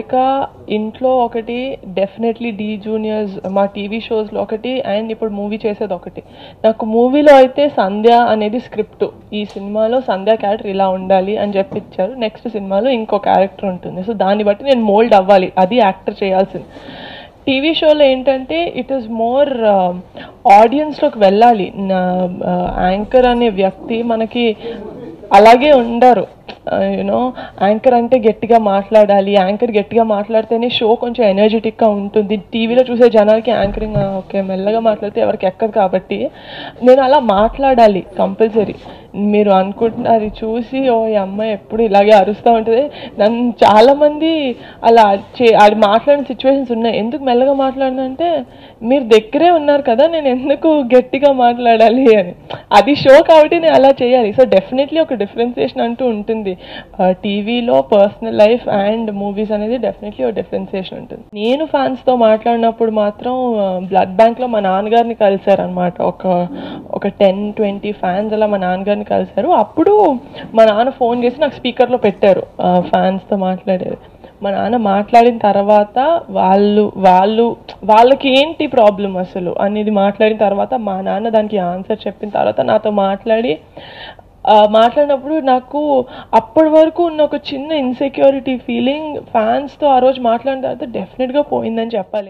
హారిక ఇంట్లో ఒకటి definitely Dhee juniors Maa TV షోస్లో ఒకటి అండ్ ఇప్పుడు మూవీ చేసేది ఒకటి నాకు మూవీలో అయితే సంధ్య అనేది స్క్రిప్ట్ ఈ సినిమాలో సంధ్య క్యారెక్టర్ ఇలా ఉండాలి అని చెప్పి ఇచ్చారు నెక్స్ట్ సినిమాలో ఇంకో క్యారెక్టర్ ఉంటుంది సో దాన్ని బట్టి నేను మోల్డ్ అవ్వాలి అది యాక్టర్ చేయాల్సింది టీవీ షోలో ఏంటంటే ఇట్ ఈస్ మోర్ ఆడియన్స్లోకి వెళ్ళాలి యాంకర్ అనే వ్యక్తి మనకి అలాగే ఉండరు యూనో యాంకర్ అంటే గట్టిగా మాట్లాడాలి యాంకర్ గట్టిగా మాట్లాడితేనే షో కొంచెం ఎనర్జెటిక్గా ఉంటుంది టీవీలో చూసే జనాలకి యాంకరింగ్ ఓకే మెల్లగా మాట్లాడితే ఎవరికి ఎక్కదు కాబట్టి నేను అలా మాట్లాడాలి కంపల్సరీ మీరు అనుకుంటున్న అది చూసి ఓ ఈ అమ్మాయి ఎప్పుడు ఇలాగే అరుస్తూ ఉంటుంది నన్ను చాలామంది అలా చే అది మాట్లాడిన సిచ్యువేషన్స్ ఉన్నాయి ఎందుకు మెల్లగా మాట్లాడినంటే మీరు దగ్గరే ఉన్నారు కదా నేను ఎందుకు గట్టిగా మాట్లాడాలి అని అది షో కాబట్టి నేను అలా చేయాలి సో డెఫినెట్లీ ఒక డిఫరెన్సియేషన్ అంటూ ఉంటుంది టీవీలో పర్సనల్ లైఫ్ అండ్ మూవీస్ అనేది డెఫినెట్లీ ఒక డిఫరెన్సియేషన్ ఉంటుంది నేను ఫ్యాన్స్తో మాట్లాడినప్పుడు మాత్రం బ్లడ్ బ్యాంక్లో మా నాన్నగారిని కలిశారనమాట ఒక ఒక టెన్ ట్వంటీ ఫ్యాన్స్ అలా మా నాన్నగారిని కలిశారు అప్పుడు మా నాన్న ఫోన్ చేసి నాకు స్పీకర్లో పెట్టారు ఫ్యాన్స్తో మాట్లాడేది మా నాన్న మాట్లాడిన తర్వాత వాళ్ళు వాళ్ళు వాళ్ళకి ఏంటి ప్రాబ్లం అసలు అనేది మాట్లాడిన తర్వాత మా నాన్న దానికి ఆన్సర్ చెప్పిన తర్వాత నాతో మాట్లాడి ఆ, మాట్లాడినప్పుడు నాకు అప్పటి వరకు ఉన్న ఒక చిన్న ఇన్సెక్యూరిటీ ఫీలింగ్ ఫ్యాన్స్తో ఆ రోజు మాట్లాడిన తర్వాత డెఫినెట్గా పోయిందని చెప్పాలి